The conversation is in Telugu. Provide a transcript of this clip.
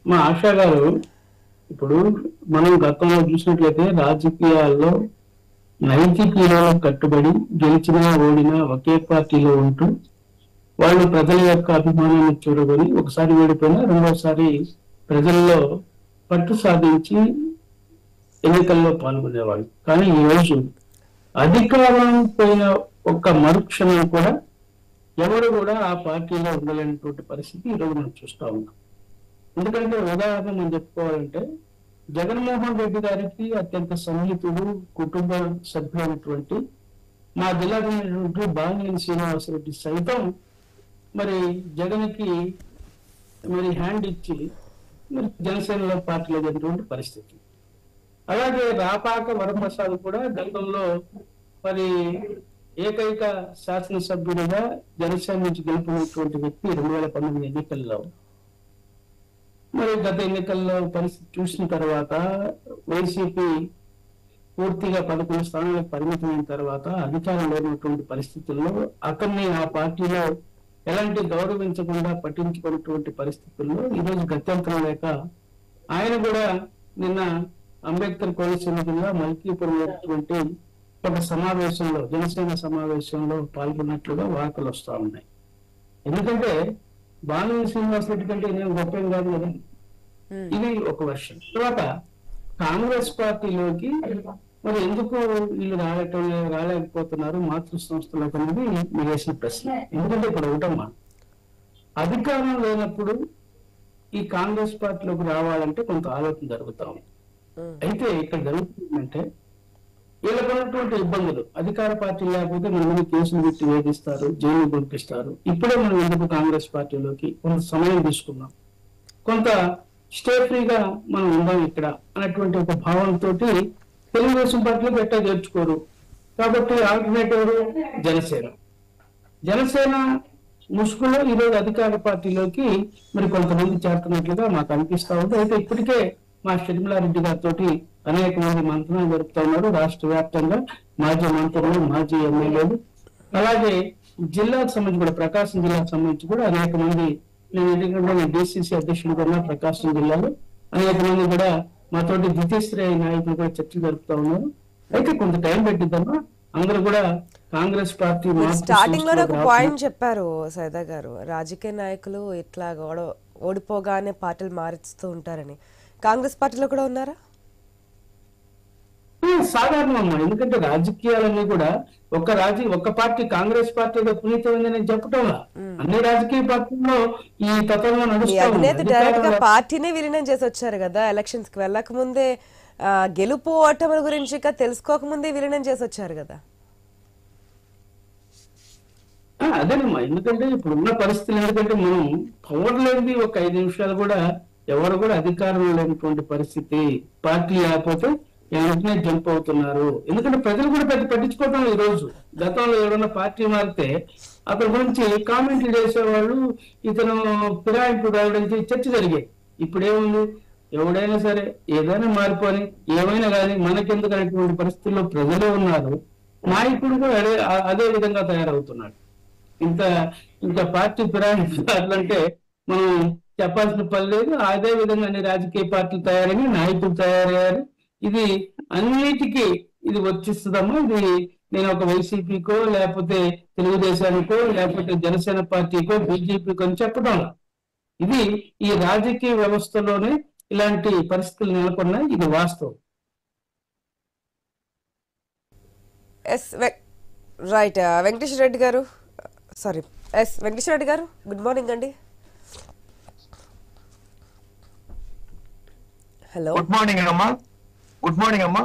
మా ఆశా గారు ఇప్పుడు మనం గతంలో చూసినట్లయితే రాజకీయాల్లో నైతిక విలువలకు కట్టుబడి గెలిచినా ఓడినా ఒకే పార్టీలో ఉంటూ వాళ్ళు ప్రజల యొక్క అభిమానాన్ని చూరగొని ఒకసారి ఓడిపోయినా రెండోసారి ప్రజల్లో పట్టు సాధించి ఎన్నికల్లో పాల్గొనేవాళ్ళు కానీ ఈ రోజు అధికారం పోయిన ఒక్క మరుక్షణం కూడా ఎవరు కూడా ఆ పార్టీలో ఉండలేనటువంటి పరిస్థితి ఈరోజు మనం చూస్తా ఉన్నాం ఎందుకంటే ఉదాహరణ మనం చెప్పుకోవాలంటే జగన్మోహన్ రెడ్డి గారికి అత్యంత సన్నిహితుడు కుటుంబ సభ్యులైనటువంటి మా జిల్లాకు ఉన్నటువంటి బాలినేని శ్రీనివాసరెడ్డి సైతం మరి జగన్కి మరి హ్యాండ్ ఇచ్చి మరి జనసేనలో పార్టీలో జరిగినటువంటి పరిస్థితి అలాగే రాపాక వరప్రసాద్ కూడా గతంలో మరి ఏకైక శాసనసభ్యుడిగా జనసేన నుంచి గెలుపుకున్నటువంటి వ్యక్తి రెండు వేల పంతొమ్మిది ఎన్నికల్లో మరి గత ఎన్నికల్లో పరిస్థితి చూసిన తర్వాత వైసీపీ పూర్తిగా పదకొండు స్థానాలకు పరిమితమైన తర్వాత అధికారంలో ఉన్నటువంటి పరిస్థితుల్లో అతన్ని ఆ పార్టీలో ఎలాంటి గౌరవించకుండా పట్టించుకున్నటువంటి పరిస్థితుల్లో ఈరోజు గత్యంతరం లేక ఆయన కూడా నిన్న అంబేద్కర్ కోనసీమ జిల్లా మల్కీపురం ఉన్నటువంటి ఒక సమావేశంలో జనసేన సమావేశంలో పాల్గొన్నట్లుగా వార్తలు వస్తా ఉన్నాయి ఎందుకంటే బాలయ్య శ్రీనివాస్ రెడ్డి కంటే నేను గొప్ప ఏం కాదు కదా ఉమ్, ఇది ఒక వర్షన్ తర్వాత కాంగ్రెస్ పార్టీలోకి మరి ఎందుకు వీళ్ళు రావటం లే- రాలేకపోతున్నారు మాతృ సంస్థలకు అనేది మీరు వేసిన ప్రశ్న ఎందుకంటే ఇప్పుడు ఒకటమ్మా అధికారం లేనప్పుడు ఈ కాంగ్రెస్ పార్టీలోకి రావాలంటే కొంత ఆలోచన జరుగుతా ఉంది ఉమ్, అయితే ఇక్కడ జరుగుతుందంటే వీళ్ళకు ఉన్నటువంటి ఇబ్బందులు అధికార పార్టీ లేకపోతే మన మీద కేసులు పెట్టి వేధిస్తారు జైలు పంపిస్తారు ఇప్పుడే మనం ఎందుకు కాంగ్రెస్ పార్టీలోకి కొంత సమయం తీసుకున్నాం కొంత స్టే ఫ్రీగా మనం ఉందాం ఇక్కడ అన్నటువంటి ఒక భావంతో తెలుగుదేశం పార్టీలో పెట్టా చేర్చుకోరు కాబట్టి ఆల్టర్నేటివ్ జనసేన జనసేన ముసుగులో ఈరోజు అధికార పార్టీలోకి మరి కొంతమంది చేరుతున్నట్లుగా మాకు అనిపిస్తా ఉంది అయితే ఇప్పటికే మా షర్మిలారెడ్డి గారితో అనేక మంది మంత్రులు జరుపుతా ఉన్నారు రాష్ట్ర వ్యాప్తంగా మాజీ మంత్రులు మాజీ ఎమ్మెల్యేలు అలాగే జిల్లాకు సంబంధించి కూడా ప్రకాశం జిల్లాకు సంబంధించి కూడా అనేక మంది నేను ఎందుకంటే నేను డిసిసి అధ్యక్షుడిగా ఉన్న ప్రకాశం జిల్లాలో అనేక మంది కూడా మాతోటి ద్వితీయ శ్రేణి నాయకులు కూడా చర్చలు జరుపుతా ఉన్నారు అయితే కొంత టైం పెట్టిద్దమ్మా అందరూ కూడా కాంగ్రెస్ పార్టీ మీరు మార్పు స్టార్టింగ్ లోనే ఒక సంస్థలో పాయింట్ చెప్పారు సైదా గారు రాజకీయ నాయకులు ఇట్లా గొడవ ఓడిపోగానే పార్టీలు మారుస్తూ ఉంటారని కాంగ్రెస్ పార్టీలో కూడా ఉన్నారా ఆ, సాధారణం అమ్మా ఎందుకంటే రాజకీయాలన్నీ కూడా ఒక రాజకీయ ఒక పార్టీ కాంగ్రెస్ పార్టీలో పునీతమైందని నేను చెప్పటంలా అన్ని రాజకీయ పార్టీల్లో ఈ తత్వంలో మీ నడుస్తా ఉంది. అధినేత డైరెక్ట్ గా అధికారంలో- పార్టీనే విలీనం చేసి వచ్చారు కదా ఎలక్షన్స్ కి వెళ్ళక ముందే ఆ, గెలుపు ఓటముల గురించి ఇక తెలుసుకోక ముందే విలీనం చేసి వచ్చారు కదా ఆ, అదేనమ్మా ఎందుకంటే ఇప్పుడు ఉన్న పరిస్థితులు ఎందుకంటే మనం పవర్ లేనిది ఒక ఐదు నిమిషాలు కూడా ఎవరు కూడా అధికారం లేనటువంటి పరిస్థితి పార్టీ లేకపోతే వెంటనే జంప్ అవుతున్నారు ఎందుకంటే ప్రజలు కూడా పెద్ద పట్టించుకోవటం లేదు ఈ రోజు గతంలో ఎవరైనా పార్టీ మారితే అతని గురించి కామెంట్లు చేసేవాళ్ళు ఇతను ఫిరాయింపు రావడానికి చర్చ జరిగాయి ఇప్పుడేముంది ఎవడైనా సరే ఏదైనా మారిపోని ఏమైనా కానీ మనకెందుకు అనేటువంటి పరిస్థితుల్లో ప్రజలే ఉన్నారు నాయకుడు కూడా అదే అదే విధంగా తయారవుతున్నాడు ఇంత ఇంత పార్టీ ఫిరాయించాలంటే మనం చెప్పాల్సిన పని లేదు అదే విధంగా అన్ని రాజకీయ పార్టీలు తయారని నాయకులు తయారయ్యారు ఇది అన్నిటికీ ఇది వచ్చిస్తుందమ్మా ఇది నేను ఒక వైసీపీకో లేకపోతే తెలుగుదేశానికో లేకపోతే జనసేన పార్టీకో బీజేపీకో అని చెప్పడం లా. ఇది ఈ రాజకీయ వ్యవస్థలోనే ఇలాంటి పరిస్థితులు నెలకొన్నాయి ఇది వాస్తవం ఎస్ రైట్ వెంకటేశ్వర రెడ్డి గారు సారీ ఎస్ వెంకటేశ్వర రెడ్డి గారు గుడ్ మార్నింగ్ అండి హలో గుడ్ మార్నింగ్ అమ్మా గుడ్ మార్నింగ్ అమ్మా